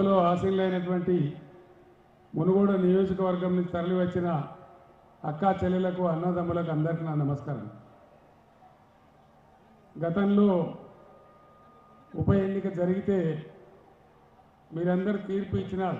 సభలో ఆశీలైనటువంటి మునుగోడు నియోజకవర్గం నుంచి తరలి వచ్చిన అక్కా చెల్లెలకు అన్నదమ్ములకు అందరికీ నా నమస్కారం గతంలో ఉప ఎన్నిక జరిగితే మీరందరూ తీర్పు ఇచ్చినారు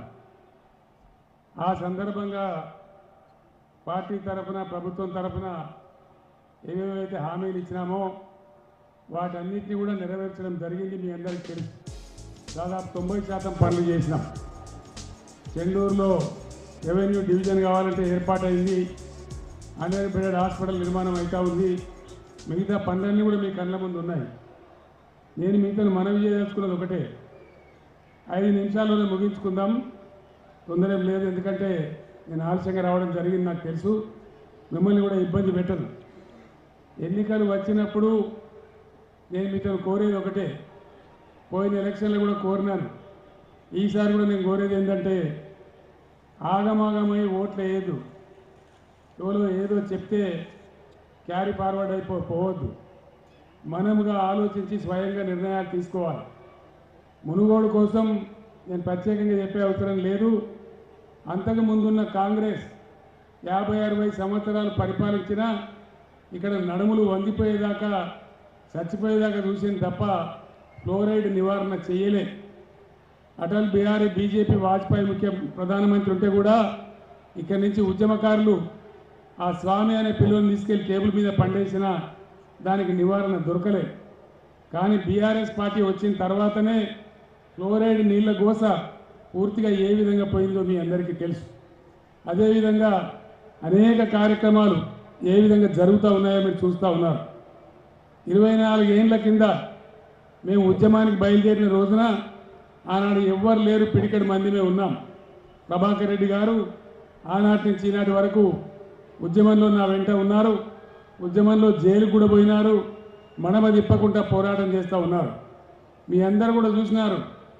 ఆ సందర్భంగా పార్టీ తరఫున ప్రభుత్వం తరఫున ఏవేవైతే హామీలు ఇచ్చినామో వాటన్నిటిని కూడా నెరవేర్చడం జరిగింది మీ అందరికీ తెలుసు దాదాపు తొంభై శాతం పనులు చేసినాం చెండూరులో రెవెన్యూ డివిజన్ కావాలంటే ఏర్పాటైంది హండ్రెడ్ బెడెడ్ హాస్పిటల్ నిర్మాణం అవుతా ఉంది మిగతా పనులన్నీ కూడా మీ కళ్ళ ముందు ఉన్నాయి నేను మీతో మనవి చేయదలుచుకున్నది ఒకటే ఐదు నిమిషాల్లోనే ముగించుకుందాం తొందర ఏం లేదు ఎందుకంటే నేను ఆలస్యంగా రావడం జరిగింది నాకు తెలుసు మిమ్మల్ని కూడా ఇబ్బంది పెట్టను ఎన్నికలు వచ్చినప్పుడు నేను మీతో కోరేది ఒకటే పోయిన ఎలక్షన్లో కూడా కోరినాను ఈసారి కూడా నేను కోరేది ఏంటంటే ఆగమాగమై ఓట్లు వేయద్దు ఎవరో ఏదో చెప్తే క్యారీ ఫార్వర్డ్ అయిపో పోవద్దు మనముగా ఆలోచించి స్వయంగా నిర్ణయాలు తీసుకోవాలి మునుగోడు కోసం నేను ప్రత్యేకంగా చెప్పే అవసరం లేదు అంతకు ముందున్న కాంగ్రెస్ యాభై అరవై సంవత్సరాలు పరిపాలించినా ఇక్కడ నడుములు వంగిపోయేదాకా చచ్చిపోయేదాకా చూసింది తప్ప ఫ్లోరైడ్ నివారణ చేయలే అటల్ బిహారీ బీజేపీ వాజ్పేయి ముఖ్య ప్రధానమంత్రి ఉంటే కూడా ఇక్కడి నుంచి ఉద్యమకారులు ఆ స్వామి అనే పిల్లల్ని తీసుకెళ్లి టేబుల్ మీద పండేసిన దానికి నివారణ దొరకలే కానీ బీఆర్ఎస్ పార్టీ వచ్చిన తర్వాతనే ఫ్లోరైడ్ నీళ్ల గోస పూర్తిగా ఏ విధంగా పోయిందో మీ అందరికీ తెలుసు అదేవిధంగా అనేక కార్యక్రమాలు ఏ విధంగా జరుగుతూ ఉన్నాయో మీరు చూస్తూ ఉన్నారు ఇరవై నాలుగు ఏండ్ల కింద మేము ఉద్యమానికి బయలుదేరిన రోజున ఆనాడు ఎవ్వరు లేరు పిడికడి మందిమే ఉన్నాం ప్రభాకర్ రెడ్డి గారు ఆనాటి నుంచి ఈనాటి వరకు ఉద్యమంలో నా వెంట ఉన్నారు ఉద్యమంలో జైలు కూడా పోయినారు మడమ తిప్పకుండా పోరాటం చేస్తూ ఉన్నారు మీ అందరు కూడా చూసినారు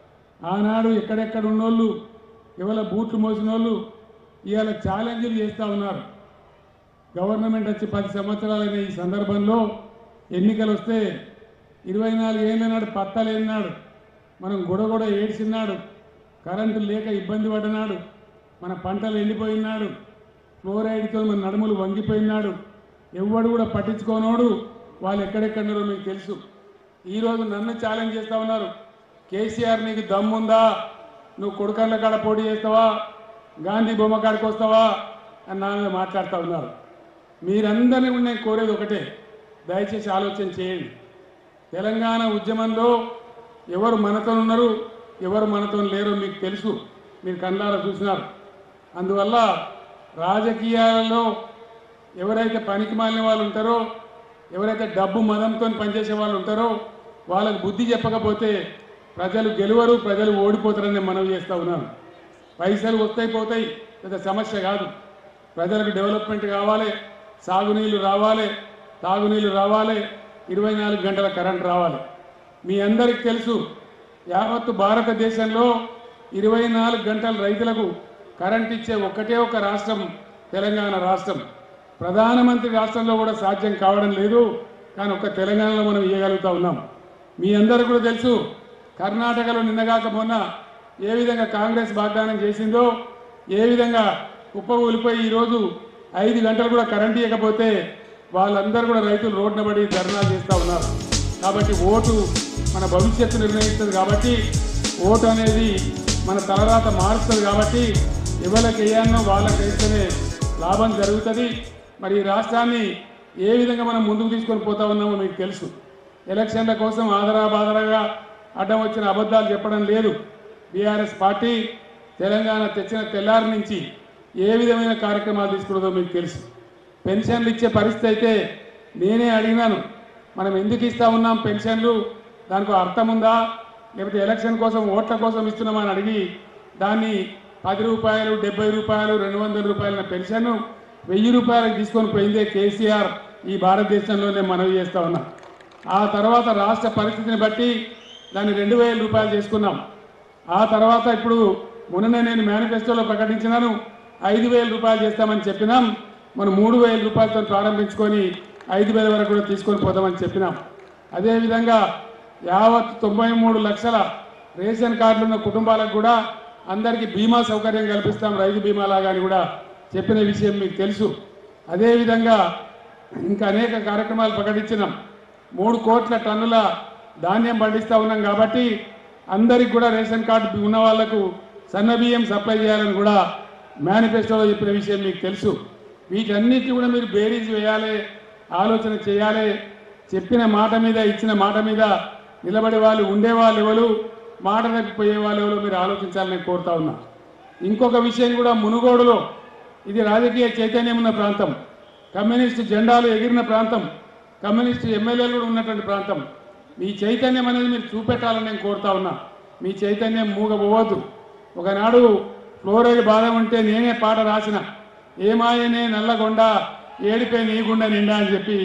ఆనాడు ఎక్కడెక్కడ ఉన్నోళ్ళు ఇవాళ బూట్లు మోసిన వాళ్ళు ఇవాళ ఛాలెంజ్లు చేస్తూ ఉన్నారు గవర్నమెంట్ వచ్చి పది సంవత్సరాలైన ఈ సందర్భంలో ఎన్నికలు వస్తే ఇరవై నాలుగు ఏళ్ళ నాడు పత్తలేనాడు మనం గొడగొడ ఏడ్చిన్నాడు కరెంటు లేక ఇబ్బంది పడినాడు మన పంటలు ఎండిపోయినాడు ఫ్లోరైడ్తో మన నడుములు వంగిపోయినాడు ఎవ్వడు కూడా పట్టించుకోనోడు వాళ్ళు ఎక్కడెక్కడున్నారో మీకు తెలుసు ఈరోజు నన్ను ఛాలెంజ్ చేస్తా ఉన్నారు కేసీఆర్ నీకు దమ్ముందా నువ్వు కొడుకర్ల కాడ పోటీ చేస్తావా గాంధీ బొమ్మ కాడికి వస్తావా అని నా మీద మాట్లాడుతూ ఉన్నారు మీరందరినీ కూడా నేను కోరేది ఒకటే దయచేసి ఆలోచన చేయండి తెలంగాణ ఉద్యమంలో ఎవరు మనతో ఉన్నారు ఎవరు మనతో లేరో మీకు తెలుసు మీరు కళ్ళారా చూసినారు అందువల్ల రాజకీయాలలో ఎవరైతే పనికి మాలిన వాళ్ళు ఉంటారో ఎవరైతే డబ్బు మదంతో పనిచేసే వాళ్ళు ఉంటారో వాళ్ళకి బుద్ధి చెప్పకపోతే ప్రజలు గెలువరు ప్రజలు ఓడిపోతారని నేను మనవి చేస్తూ ఉన్నాను పైసలు వస్తాయి పోతాయి పెద్ద సమస్య కాదు ప్రజలకు డెవలప్మెంట్ కావాలి సాగునీళ్ళు రావాలి తాగునీళ్ళు రావాలి ఇరవై నాలుగు గంటల కరెంట్ రావాలి మీ అందరికీ తెలుసు యావత్తు భారతదేశంలో ఇరవై నాలుగు గంటల రైతులకు కరెంట్ ఇచ్చే ఒక్కటే ఒక రాష్ట్రం తెలంగాణ రాష్ట్రం ప్రధానమంత్రి రాష్ట్రంలో కూడా సాధ్యం కావడం లేదు కానీ ఒక్క తెలంగాణలో మనం ఇవ్వగలుగుతా ఉన్నాం మీ అందరికీ కూడా తెలుసు కర్ణాటకలో నిన్నగాక మొన్న ఏ విధంగా కాంగ్రెస్ వాగ్దానం చేసిందో ఏ విధంగా కుప్పకూలిపోయి ఈరోజు ఐదు గంటలు కూడా కరెంట్ ఇవ్వకపోతే వాళ్ళందరూ కూడా రైతులు రోడ్డున పడి ధర్నా చేస్తూ ఉన్నారు కాబట్టి ఓటు మన భవిష్యత్తు నిర్ణయిస్తుంది కాబట్టి ఓటు అనేది మన తలరాత మారుస్తుంది కాబట్టి ఎవరికి వేయాలనో వాళ్ళకి వేస్తేనే లాభం జరుగుతుంది మరి ఈ రాష్ట్రాన్ని ఏ విధంగా మనం ముందుకు తీసుకొని పోతా ఉన్నామో మీకు తెలుసు ఎలక్షన్ల కోసం ఆదరా బాదరాగా అడ్డం వచ్చిన అబద్ధాలు చెప్పడం లేదు బీఆర్ఎస్ పార్టీ తెలంగాణ తెచ్చిన తెల్లారి నుంచి ఏ విధమైన కార్యక్రమాలు తీసుకున్నదో మీకు తెలుసు పెన్షన్లు ఇచ్చే పరిస్థితి అయితే నేనే అడిగినాను మనం ఎందుకు ఇస్తా ఉన్నాం పెన్షన్లు దానికి ఒక అర్థం ఉందా లేకపోతే ఎలక్షన్ కోసం ఓట్ల కోసం ఇస్తున్నామని అడిగి దాన్ని పది రూపాయలు డెబ్బై రూపాయలు రెండు వందల రూపాయల పెన్షన్ వెయ్యి రూపాయలకు తీసుకొని పోయిందే కేసీఆర్ ఈ భారతదేశంలోనే మనవి చేస్తా ఉన్నా ఆ తర్వాత రాష్ట్ర పరిస్థితిని బట్టి దాన్ని రెండు వేల రూపాయలు చేసుకున్నాం ఆ తర్వాత ఇప్పుడు మొన్ననే నేను మేనిఫెస్టోలో ప్రకటించినాను ఐదు వేల రూపాయలు చేస్తామని చెప్పినాం మనం మూడు వేల రూపాయలతో ప్రారంభించుకొని ఐదు వేల వరకు కూడా తీసుకొని పోదామని చెప్పినాం అదేవిధంగా యావత్ తొంభై మూడు లక్షల రేషన్ కార్డులు ఉన్న కుటుంబాలకు కూడా అందరికీ బీమా సౌకర్యం కల్పిస్తాం రైతు బీమా లాగా అని కూడా చెప్పిన విషయం మీకు తెలుసు అదేవిధంగా ఇంకా అనేక కార్యక్రమాలు ప్రకటించినాం మూడు కోట్ల టన్నుల ధాన్యం పండిస్తూ ఉన్నాం కాబట్టి అందరికి కూడా రేషన్ కార్డు ఉన్న వాళ్లకు సన్న బియ్యం సప్లై చేయాలని కూడా మేనిఫెస్టోలో చెప్పిన విషయం మీకు తెలుసు వీటన్నిటి కూడా మీరు బేరీజ్ వేయాలి ఆలోచన చేయాలి చెప్పిన మాట మీద ఇచ్చిన మాట మీద నిలబడే వాళ్ళు ఉండేవాళ్ళు ఎవరు మాట తప్పిపోయే వాళ్ళు ఎవరు మీరు ఆలోచించాలని కోరుతా ఉన్నా ఇంకొక విషయం కూడా మునుగోడులో ఇది రాజకీయ చైతన్యం ఉన్న ప్రాంతం కమ్యూనిస్టు జెండాలు ఎగిరిన ప్రాంతం కమ్యూనిస్టు ఎమ్మెల్యేలు కూడా ఉన్నటువంటి ప్రాంతం మీ చైతన్యం అనేది మీరు చూపెట్టాలని నేను కోరుతా ఉన్నా మీ చైతన్యం మూగపోవద్దు ఒకనాడు ఫ్లోరైడ్ బాధ ఉంటే నేనే పాట రాసిన ఏమాయనే నల్లగొండ ఏడిపే నీగుండ నిండా అని చెప్పి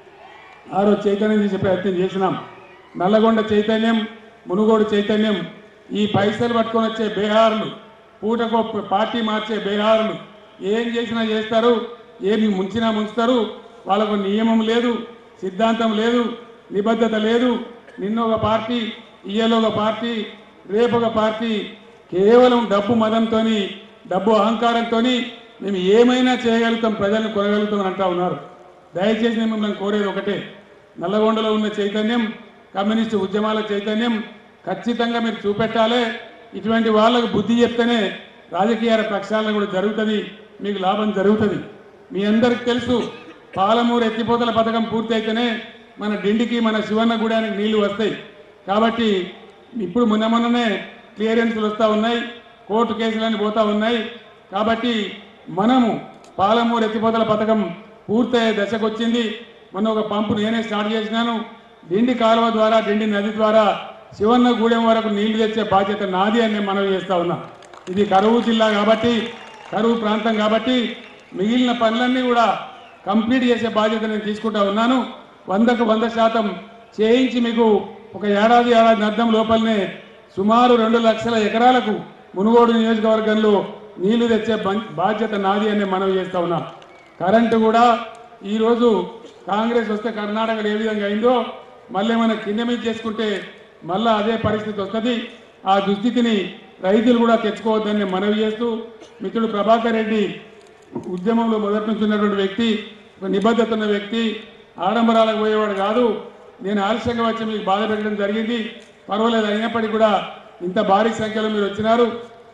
ఆ రోజు చైతన్యం చేసే ప్రయత్నం చేసినాం నల్లగొండ చైతన్యం మునుగోడు చైతన్యం ఈ పైసలు పట్టుకొని వచ్చే బీహార్లు పూటకో పార్టీ మార్చే బీహార్లు ఏం చేసినా చేస్తారు ఏమి ముంచినా ముంచుతారు వాళ్ళకు నియమం లేదు సిద్ధాంతం లేదు నిబద్ధత లేదు నిన్న ఒక పార్టీ ఇయ్యలో ఒక పార్టీ రేపు ఒక పార్టీ కేవలం డబ్బు మదంతోని డబ్బు అహంకారంతోని మేము ఏమైనా చేయగలుగుతాం ప్రజలను కొనగలుగుతాం అని అంటా ఉన్నారు దయచేసి నేను మిమ్మల్ని కోరేది ఒకటే నల్లగొండలో ఉన్న చైతన్యం కమ్యూనిస్టు ఉద్యమాల చైతన్యం ఖచ్చితంగా మీరు చూపెట్టాలి ఇటువంటి వాళ్ళకు బుద్ధి చెప్తేనే రాజకీయ ప్రక్షాళన కూడా జరుగుతుంది మీకు లాభం జరుగుతుంది మీ అందరికి తెలుసు పాలమూరు ఎత్తిపోతల పథకం పూర్తి అయితేనే మన డిండికి మన శివన్న గూడానికి నీళ్లు వస్తాయి కాబట్టి ఇప్పుడు మొన్న మొన్ననే క్లియరెన్స్లు వస్తూ ఉన్నాయి కోర్టు కేసులన్నీ పోతా ఉన్నాయి కాబట్టి మనము పాలమూరు ఎత్తిపోతల పథకం పూర్తయ్యే దశకు వచ్చింది మొన్న ఒక పంపు నేనే స్టార్ట్ చేసినాను డిండి కాలువ ద్వారా డిండి నది ద్వారా శివన్న గూడెం వరకు నీళ్లు తెచ్చే బాధ్యత నాది అని నేను మనవి చేస్తా ఉన్నా ఇది కరువు జిల్లా కాబట్టి కరువు ప్రాంతం కాబట్టి మిగిలిన పనులన్నీ కూడా కంప్లీట్ చేసే బాధ్యత నేను తీసుకుంటా ఉన్నాను వందకు వంద శాతం చేయించి మీకు ఒక ఏడాది ఏడాది అర్థం లోపలనే సుమారు రెండు లక్షల ఎకరాలకు మునుగోడు నియోజకవర్గంలో నీళ్లు తెచ్చే బం- బాధ్యత నాది అని మనవి చేస్తా ఉన్నా కరెంటు కూడా ఈరోజు కాంగ్రెస్ వస్తే కర్ణాటకలో ఏ విధంగా అయిందో మళ్ళీ మనం కింద మీద చేసుకుంటే మళ్ళా అదే పరిస్థితి వస్తుంది ఆ దుస్థితిని రైతులు కూడా తెచ్చుకోవద్దని మనవి చేస్తూ మిత్రుడు ప్రభాకర్ రెడ్డి ఉద్యమంలో మొదటి నుంచి ఉన్నటువంటి వ్యక్తి ఒక నిబద్ధత ఉన్న వ్యక్తి ఆడంబరాలకు పోయేవాడు కాదు నేను ఆలస్యంగా వచ్చి మీకు బాధ పెట్టడం జరిగింది పర్వాలేదు అయినప్పటికీ కూడా ఇంత భారీ సంఖ్యలో మీరు వచ్చినారు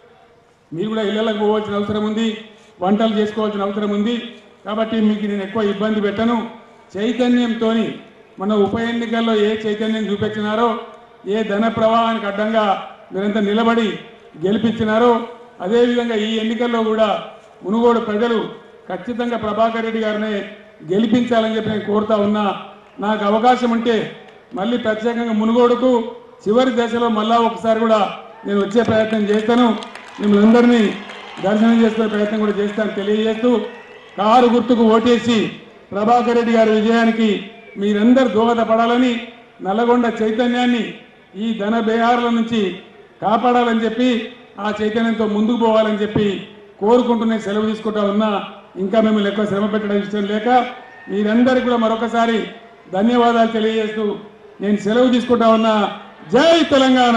మీరు కూడా ఇళ్లకు పోవాల్సిన అవసరం ఉంది వంటలు చేసుకోవాల్సిన అవసరం ఉంది కాబట్టి మీకు నేను ఎక్కువ ఇబ్బంది పెట్టను చైతన్యంతో మన ఉప ఎన్నికల్లో ఏ చైతన్యం చూపించినారో ఏ ధన ప్రవాహానికి అడ్డంగా మీరంతా నిలబడి గెలిపించినారో అదేవిధంగా ఈ ఎన్నికల్లో కూడా మునుగోడు ప్రజలు ఖచ్చితంగా ప్రభాకర్ రెడ్డి గారిని గెలిపించాలని చెప్పి నేను కోరుతా ఉన్నా నాకు అవకాశం ఉంటే మళ్ళీ ప్రత్యేకంగా మునుగోడుకు చివరి దశలో మళ్ళా ఒకసారి కూడా నేను వచ్చే ప్రయత్నం చేస్తాను మిమ్మల్ని అందరినీ దర్శనం చేసుకునే ప్రయత్నం కూడా చేస్తాను తెలియజేస్తూ కారు గుర్తుకు ఓటేసి ప్రభాకర్ రెడ్డి గారి విజయానికి మీరందరూ దోహదపడాలని నల్లగొండ చైతన్యాన్ని ఈ ధన బేహారుల నుంచి కాపాడాలని చెప్పి ఆ చైతన్యంతో ముందుకు పోవాలని చెప్పి కోరుకుంటూనే సెలవు తీసుకుంటా ఉన్నా ఇంకా మిమ్మల్ని ఎక్కువ శ్రమ పెట్టడం ఇష్టం లేక మీరందరికీ కూడా మరొకసారి ధన్యవాదాలు తెలియజేస్తూ నేను సెలవు తీసుకుంటా ఉన్నా జై తెలంగాణ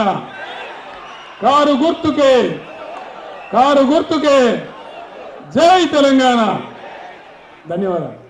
కారు గుర్తుకే కారు గుర్తుకే జై తెలంగాణ ధన్యవాదాలు